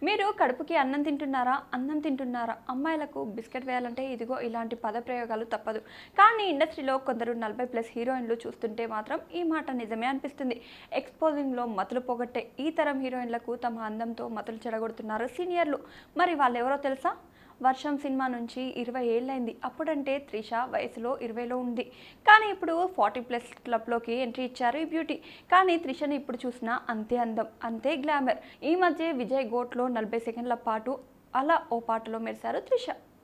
మీరు కడుపుకి అన్నం తింటున్నారా అన్నం తింటున్నారా అమ్మాయిలకు బిస్కెట్ వేయాలంటే ఇదిగో ఇలాంటి పదప్రయోగాలు తప్పదు కానీ ఇండస్ట్రీలో కొందరు నలభై ప్లస్ హీరోయిన్లు చూస్తుంటే మాత్రం ఈ మాట నిజమే అనిపిస్తుంది ఎక్స్పోజింగ్లో మతులు పోగొట్టే ఈ తరం హీరోయిన్లకు తమ అందంతో మతులు చెడగొడుతున్నారు సీనియర్లు మరి వాళ్ళెవరో తెలుసా వర్షం సినిమా నుంచి ఇరవై ఏళ్ళైంది అప్పుడంటే త్రిష వయసులో ఇరవైలో ఉంది కానీ ఇప్పుడు ఫార్టీ ప్లస్ క్లబ్లోకి ఎంట్రీ ఇచ్చారు ఈ బ్యూటీ కానీ త్రిషని ఇప్పుడు చూసినా అంతే అందం అంతే గ్లామర్ ఈ మధ్య విజయ్ గోట్లో నలభై సెకండ్ల పాటు అలా ఓ పాటలో మెరిశారు త్రిష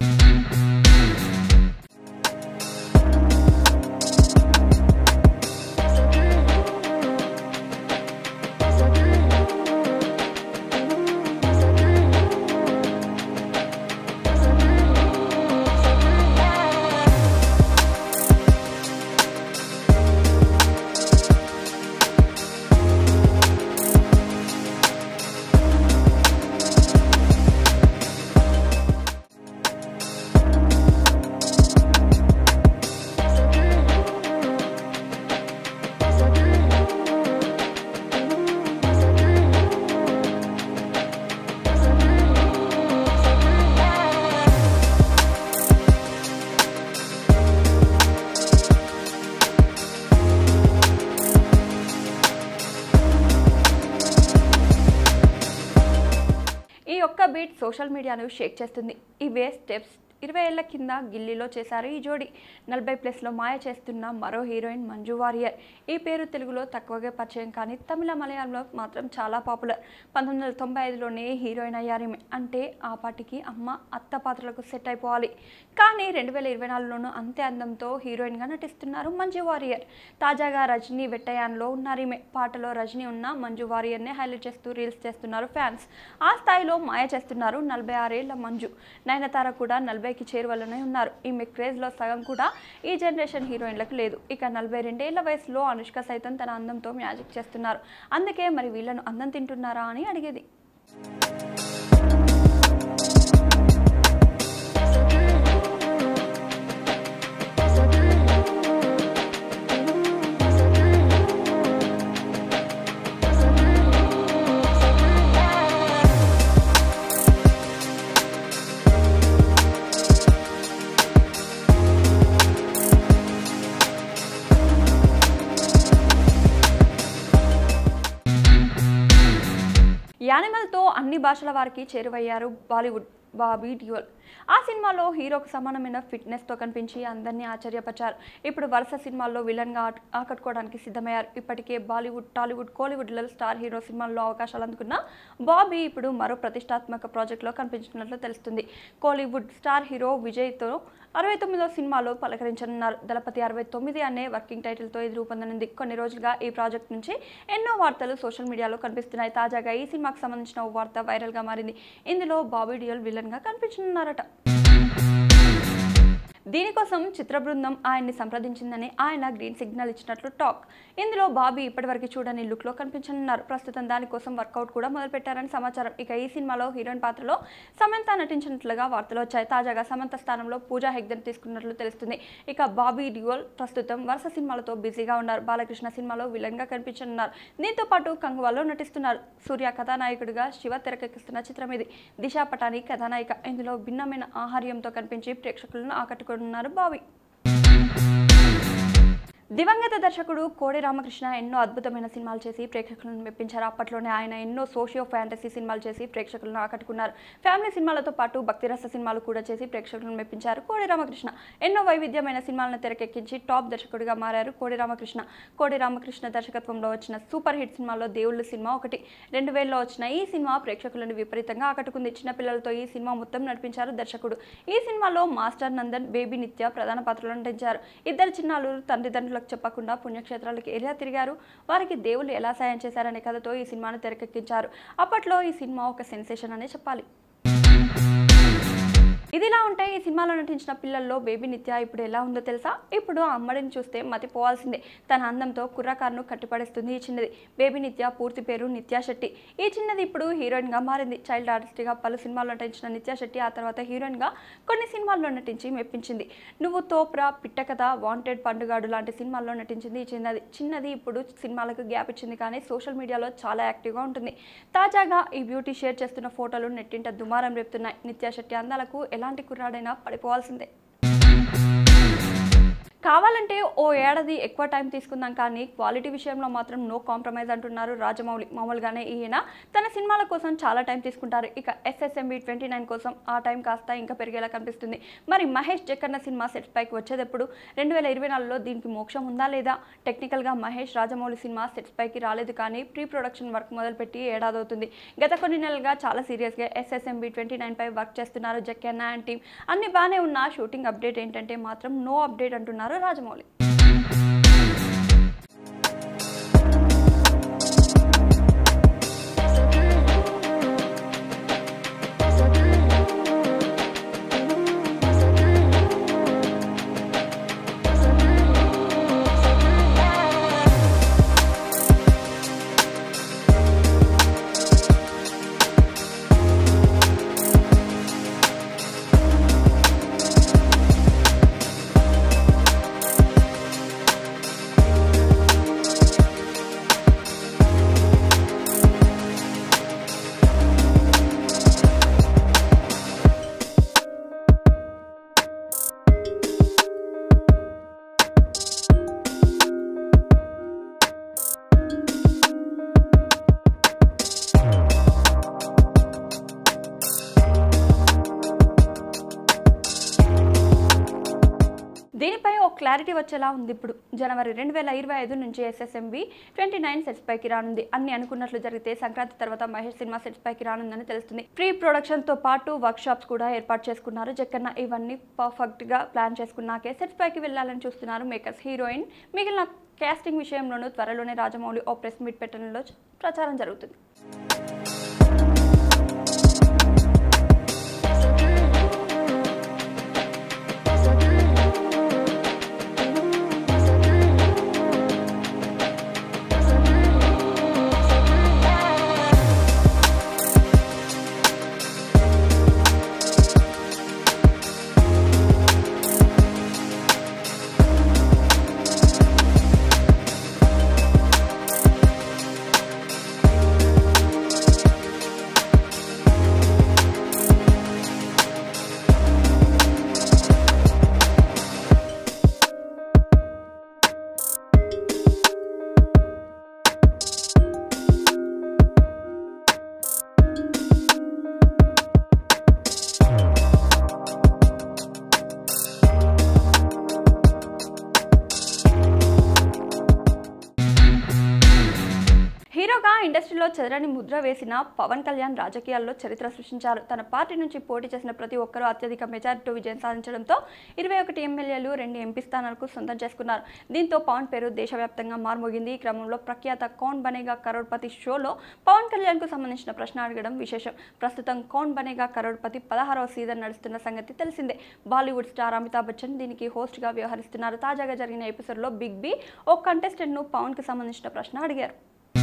ఈ ఒక్క బీట్ సోషల్ మీడియాను షేక్ చేస్తుంది ఇవే స్టెప్స్ ఇరవై ఏళ్ల కింద గిల్లీలో చేశారు ఈ జోడి నలభై ప్లస్లో మాయ చేస్తున్న మరో హీరోయిన్ మంజు వారియర్ ఈ పేరు తెలుగులో తక్కువగా పరిచయం కానీ తమిళ మలయాళంలో మాత్రం చాలా పాపులర్ పంతొమ్మిది వందల తొంభై ఐదులోనే హీరోయిన్ అయ్యారు ఈమె. అంటే ఆ పాటికి అమ్మ అత్త పాత్రలకు సెట్ అయిపోవాలి కానీ రెండు వేల ఇరవై నాలుగులోనూ అంతే అందంతో హీరోయిన్గా నటిస్తున్నారు మంజు వారియర్ తాజాగా రజనీ వెట్టయాన్లో ఉన్నారు ఈమె పాటలో రజనీ ఉన్న మంజు వారియర్నే హైలైట్ చేస్తూ రీల్స్ చేస్తున్నారు ఫ్యాన్స్ ఆ స్థాయిలో మాయ చేస్తున్నారు నలభై ఆరేళ్ల మంజు నయనతార కూడా నలభైకి చేరువలోనే ఉన్నారు ఈమె క్రేజ్లో సగం కూడా ఈ జనరేషన్ హీరోయిన్లకు లేదు ఇక నలభై రెండేళ్ల వయసులో అనుష్క సైతం తన అందంతో మ్యాజిక్ చేస్తున్నారు అందుకే మరి వీళ్ళను అందం తింటున్నారా అని అడిగేది యానిమల్తో అన్ని భాషల వారికి చేరువయ్యారు బాలీవుడ్ బాబీ డ్యూయల్ ఆ సినిమాలో హీరోకు సమానమైన ఫిట్నెస్తో కనిపించి అందరినీ ఆశ్చర్యపరిచారు ఇప్పుడు వరుస సినిమాల్లో విలన్గా ఆట- ఆకట్టుకోవడానికి సిద్ధమయ్యారు ఇప్పటికే బాలీవుడ్ టాలీవుడ్ కోలీవుడ్లలో స్టార్ హీరో సినిమాల్లో అవకాశాలు అందుకున్న బాబీ ఇప్పుడు మరో ప్రతిష్టాత్మక ప్రాజెక్టులో కనిపించినట్లు తెలుస్తుంది కోలీవుడ్ స్టార్ హీరో విజయ్తో అరవై తొమ్మిదో సినిమాలో పలకరించనున్నారు దళపతి అరవై తొమ్మిది అనే వర్కింగ్ టైటిల్తో ఇది రూపొందనుంది కొన్ని రోజులుగా ఈ ప్రాజెక్ట్ నుంచి ఎన్నో వార్తలు సోషల్ మీడియాలో కనిపిస్తున్నాయి తాజాగా ఈ సినిమాకు సంబంధించిన ఓ వార్త వైరల్గా మారింది ఇందులో బాబీ డియోల్ విలన్గా కనిపించనున్నారట దీనికోసం చిత్ర బృందం ఆయన్ని సంప్రదించిందని ఆయన గ్రీన్ సిగ్నల్ ఇచ్చినట్లు టాక్ ఇందులో బాబీ ఇప్పటివరకు చూడని లుక్లో కనిపించనున్నారు ప్రస్తుతం దానికోసం వర్కౌట్ కూడా మొదలుపెట్టారని సమాచారం ఇక ఈ సినిమాలో హీరోయిన్ పాత్రలో సమంత నటించినట్లుగా వార్తలు వచ్చాయి తాజాగా సమంత స్థానంలో పూజా హెగ్దన్ తీసుకున్నట్లు తెలుస్తుంది ఇక బాబీ డియోల్ ప్రస్తుతం వరుస సినిమాలతో బిజీగా ఉన్నారు బాలకృష్ణ సినిమాలో విలన్గా కనిపించనున్నారు దీంతో పాటు కంగువాలో నటిస్తున్నారు సూర్య కథానాయకుడిగా శివ తెరకెక్కిస్తున్న చిత్రం ఇది దిశా పటాని కథానాయిక ఇందులో భిన్నమైన ఆహార్యంతో కనిపించి ప్రేక్షకులను ఆకట్టుకున్నారు బాబీ దివంగత దర్శకుడు కోడి రామకృష్ణ ఎన్నో అద్భుతమైన సినిమాలు చేసి ప్రేక్షకులను మెప్పించారు అప్పట్లోనే ఆయన ఎన్నో సోషియో ఫ్యాంటసీ సినిమాలు చేసి ప్రేక్షకులను ఆకట్టుకున్నారు ఫ్యామిలీ సినిమాలతో పాటు భక్తిరస సినిమాలు కూడా చేసి ప్రేక్షకులను మెప్పించారు కోడి రామకృష్ణ ఎన్నో వైవిధ్యమైన సినిమాలను తెరకెక్కించి టాప్ దర్శకుడిగా మారారు కోడి రామకృష్ణ కోడి రామకృష్ణ దర్శకత్వంలో వచ్చిన సూపర్ హిట్ సినిమాలో దేవుళ్ళు సినిమా ఒకటి రెండు వేలలో వచ్చిన ఈ సినిమా ప్రేక్షకులను విపరీతంగా ఆకట్టుకుంది చిన్నపిల్లలతో ఈ సినిమా మొత్తం నడిపించారు దర్శకుడు ఈ సినిమాలో మాస్టర్ నందన్ బేబీ నిత్య ప్రధాన పాత్రలో నటించారు ఇద్దరు చిన్నాలు తండ్రిదండ్రులకు చెప్పకుండా పుణ్యక్షేత్రాలకు ఎలా తిరిగారు వారికి దేవుళ్ళు ఎలా సాయం చేశారనే కథతో ఈ సినిమాను తెరకెక్కించారు అప్పట్లో ఈ సినిమా ఒక సెన్సేషన్ అనే చెప్పాలి ఇదిలా ఉంటే ఈ సినిమాలో నటించిన పిల్లల్లో బేబీ నిత్య ఇప్పుడు ఎలా ఉందో తెలుసా ఇప్పుడు ఆ అమ్మడిని చూస్తే మతిపోవాల్సిందే తన అందంతో కుర్రకారును కట్టిపడేస్తుంది ఈ చిన్నది బేబీ నిత్య పూర్తి పేరు నిత్యా శెట్టి ఈ చిన్నది ఇప్పుడు హీరోయిన్గా మారింది చైల్డ్ ఆర్టిస్ట్గా పలు సినిమాల్లో నటించిన నిత్యా శెట్టి ఆ తర్వాత హీరోయిన్గా కొన్ని సినిమాల్లో నటించి మెప్పించింది నువ్వు తోప్రా పిట్టకథ వాంటెడ్ పండుగాడు లాంటి సినిమాల్లో నటించింది ఈ చిన్నది చిన్నది ఇప్పుడు సినిమాలకు గ్యాప్ ఇచ్చింది కానీ సోషల్ మీడియాలో చాలా యాక్టివ్గా ఉంటుంది తాజాగా ఈ బ్యూటీ షేర్ చేస్తున్న ఫోటోలు నెట్టింట దుమారం రేపుతున్నాయి నిత్యా శెట్టి అందాలకు ఎలాంటి కుర్రాడైనా పడిపోవాల్సిందే కావాలంటే ఓ ఏడాది ఎక్కువ టైం తీసుకుందాం కానీ క్వాలిటీ విషయంలో మాత్రం నో కాంప్రమైజ్ అంటున్నారు రాజమౌళి మామూలుగానే ఈయన తన సినిమాల కోసం చాలా టైం తీసుకుంటారు ఇక ఎస్ఎస్ఎంబి ట్వంటీ నైన్ కోసం ఆ టైం కాస్త ఇంకా పెరిగేలా కనిపిస్తుంది మరి మహేష్ జక్కన్న సినిమా సెట్స్ పైకి వచ్చేటప్పుడు రెండు వేల ఇరవై నాలుగులో దీనికి మోక్షం ఉందా లేదా టెక్నికల్గా మహేష్ రాజమౌళి సినిమా సెట్స్ పైకి రాలేదు కానీ ప్రీ ప్రొడక్షన్ వర్క్ మొదలుపెట్టి ఏడాది అవుతుంది గత కొన్ని నెలలుగా చాలా సీరియస్గా ఎస్ఎస్ఎంబి ట్వంటీ నైన్ పై వర్క్ చేస్తున్నారు జక్కన్న అండ్ టీమ్ అన్ని బాగానే ఉన్న షూటింగ్ అప్డేట్ ఏంటంటే మాత్రం నో అప్డేట్ అంటున్నారు రాజమౌళి దీనిపై ఓ క్లారిటీ వచ్చేలా ఉంది ఇప్పుడు జనవరి రెండు వేల ఇరవై ఐదు నుంచి ఎస్ఎస్ఎంబి ట్వంటీ నైన్ సెట్స్ పైకి రానుంది అన్ని అనుకున్నట్లు జరిగితే సంక్రాంతి తర్వాత మహేష్ సినిమా సెట్స్ పైకి రానుందని తెలుస్తుంది ప్రీ ప్రొడక్షన్ తో పాటు వర్క్ షాప్స్ కూడా ఏర్పాటు చేసుకున్నారు జక్కన్న ఇవన్నీ పర్ఫెక్ట్ గా ప్లాన్ చేసుకున్నాకే సెట్స్ పైకి వెళ్ళాలని చూస్తున్నారు మేకర్స్ హీరోయిన్ మిగిలిన కాస్టింగ్ విషయంలోనూ త్వరలోనే రాజమౌళి ఓ ప్రెస్ మీట్ పెట్టడంలో ప్రచారం జరుగుతుంది హీరోగా ఇండస్ట్రీలో చెదరని ముద్ర వేసిన పవన్ కళ్యాణ్ రాజకీయాల్లో చరిత్ర సృష్టించారు తన పార్టీ నుంచి పోటీ చేసిన ప్రతి ఒక్కరూ అత్యధిక మెజారిటీతో విజయం సాధించడంతో ఇరవై ఒకటి ఎమ్మెల్యేలు రెండు ఎంపీ స్థానాలకు సొంతం చేసుకున్నారు దీంతో పవన్ పేరు దేశవ్యాప్తంగా మారుమోగింది ఈ క్రమంలో ప్రఖ్యాత కౌన్ బనేగా కరోడ్పతి షోలో పవన్ కళ్యాణ్కు సంబంధించిన ప్రశ్న అడగడం విశేషం ప్రస్తుతం కౌన్ బనేగా కరోడ్పతి పదహారవ సీజన్ నడుస్తున్న సంగతి తెలిసిందే బాలీవుడ్ స్టార్ అమితాబ్ బచ్చన్ దీనికి హోస్ట్గా వ్యవహరిస్తున్నారు తాజాగా జరిగిన ఎపిసోడ్లో బిగ్ బి ఓ కంటెస్టెంట్ను పవన్కి సంబంధించిన ప్రశ్న అడిగారు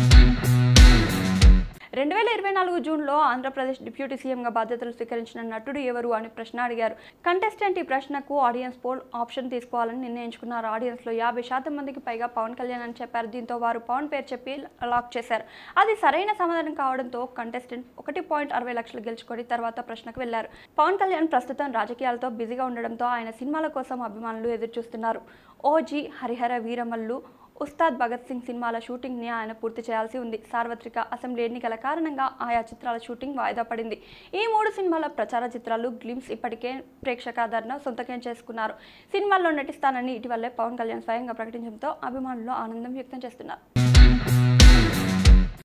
రెండు వేల ఇరవై నాలుగు జూన్లో ఆంధ్రప్రదేశ్ డిప్యూటీ సీఎంగా బాధ్యతలు స్వీకరించిన నటుడు ఎవరు అని ప్రశ్న అడిగారు కంటెస్టెంట్ ఈ ప్రశ్నకు ఆడియన్స్ పోల్ ఆప్షన్ తీసుకోవాలని నిర్ణయించుకున్నారు ఆడియన్స్లో యాభై శాతం మందికి పైగా పవన్ కళ్యాణ్ అని చెప్పారు దీంతో వారు పవన్ పేరు చెప్పి లాక్ చేశారు అది సరైన సమాధానం కావడంతో కంటెస్టెంట్ ఒకటి పాయింట్ అరవై లక్షలు గెలుచుకొని తర్వాత ప్రశ్నకు వెళ్లారు పవన్ కళ్యాణ్ ప్రస్తుతం రాజకీయాలతో బిజీగా ఉండడంతో ఆయన సినిమాల కోసం అభిమానులు ఎదురుచూస్తున్నారు ఓజీ హరిహర వీరమల్లు ఉస్తాద్ భగత్ సింగ్ సినిమాల షూటింగ్ని ఆయన పూర్తి చేయాల్సి ఉంది సార్వత్రిక అసెంబ్లీ ఎన్నికల కారణంగా ఆయా చిత్రాల షూటింగ్ వాయిదా పడింది ఈ మూడు సినిమాల ప్రచార చిత్రాలు గ్లిమ్స్ ఇప్పటికే ప్రేక్షకాదరణ సొంతకం చేసుకున్నారు సినిమాల్లో నటిస్తానని ఇటీవలే పవన్ కళ్యాణ్ స్వయంగా ప్రకటించడంతో అభిమానులు ఆనందం వ్యక్తం చేస్తున్నారు